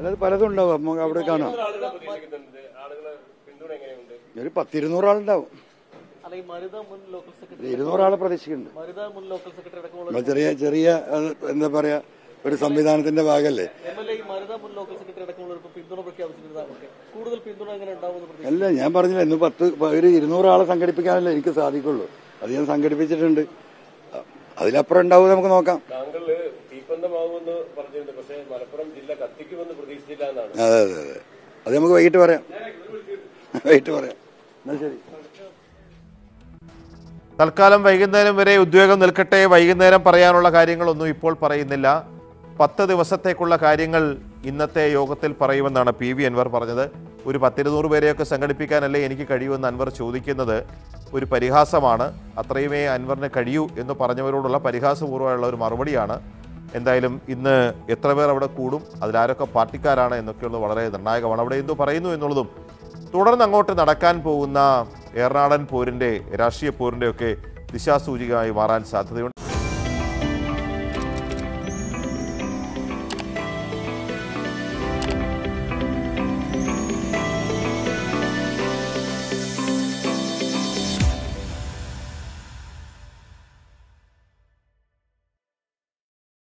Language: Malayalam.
അല്ലാതെ പലതും ഉണ്ടാവും നമുക്ക് അവിടെ കാണാം ആളുകളെ പ്രതീക്ഷിക്കുന്നുണ്ട് ആളുകളെ പിന്തുണ എങ്ങനെയുണ്ട് ഒരു പത്തിരുന്നൂറ് ആളുണ്ടാവും അല്ല ഈ മരുത മുൻ ലോക്കൽ ഒരു സെക്രട്ടറി ഇരുന്നൂറ് ആളെ പ്രതീക്ഷിക്കുന്നുണ്ട് മരുത മുൻ ലോക്കൽ സെക്രട്ടറി അടക്കമുള്ള നമ്മൾ ചെറിയ ചെറിയ അത് എന്താ പറയാ ഒരു സംവിധാനത്തിന്റെ ഭാഗമല്ലേ എം എൽ എ ഈ മരുത മുൻ ലോക്കൽ സെക്രട്ടറി അടക്കമുള്ളവർക്ക് പിന്തുണ പ്രഖ്യാപിച്ചിരുന്നതാകട്ടെ കൂടുതൽ പിന്തുണ എങ്ങനെ ഉണ്ടാവുമെന്ന് പ്രതീക്ഷിക്കുന്നു അല്ല ഞാൻ പറഞ്ഞില്ല ഇന്ന് പത്ത് പ- ഒരു ഇരുന്നൂറ് ആളെ സംഘടിപ്പിക്കാനല്ലേ എനിക്ക് സാധിക്കുള്ളൂ അത് ഞാൻ സംഘടിപ്പിച്ചിട്ടുണ്ട് അ- അതിലപ്പുറം ഉണ്ടാവും നമുക്ക് നോക്കാം താങ്കൾ തീപ്പന്തമാവുമെന്ന് പറഞ്ഞിരുന്നു പക്ഷേ മലപ്പുറം ജില്ല കത്തിക്കുമെന്ന് പ്രതീക്ഷിച്ചില്ല എന്നാണ് അതെ അതെ അതെ അത് നമുക്ക് വൈകിട്ട് പറയാം വൈകിട്ട് പറയാം എന്നാ ശരി തൽക്കാലം വൈകുന്നേരം വരെ ഉദ്യോഗം നിൽക്കട്ടെ വൈകുന്നേരം പറയാനുള്ള കാര്യങ്ങളൊന്നും ഇപ്പോൾ പറയുന്നില്ല പത്ത് ദിവസത്തേക്കുള്ള കാര്യങ്ങൾ ഇന്നത്തെ യോഗത്തിൽ പറയുമെന്നാണ് പി വി അൻവർ പറഞ്ഞത് ഒരു പത്തിരുന്നൂറ് പേരെയൊക്കെ സംഘടിപ്പിക്കാനല്ലേ എനിക്ക് കഴിയുമെന്ന് അൻവർ ചോദിക്കുന്നത് ഒരു പരിഹാസമാണ് അത്രയുമേ അൻവറിന് കഴിയൂ എന്ന് പറഞ്ഞവരോടുള്ള പരിഹാസപൂർവ്വമുള്ള ഒരു മറുപടിയാണ് എന്തായാലും ഇന്ന് എത്ര പേർ അവിടെ കൂടും അതിലാരൊക്കെ പാർട്ടിക്കാരാണ് എന്നൊക്കെയുള്ളത് വളരെ നിർണായകമാണ് അവിടെ എന്തോ പറയുന്നു എന്നുള്ളതും തുടർന്ന് അങ്ങോട്ട് നടക്കാൻ പോകുന്ന ഏറനാടൻ പോരിൻ്റെ രാഷ്ട്രീയ പോരിൻ്റെ ഒക്കെ ദിശാസൂചികമായി മാറാൻ സാധ്യതയുണ്ട്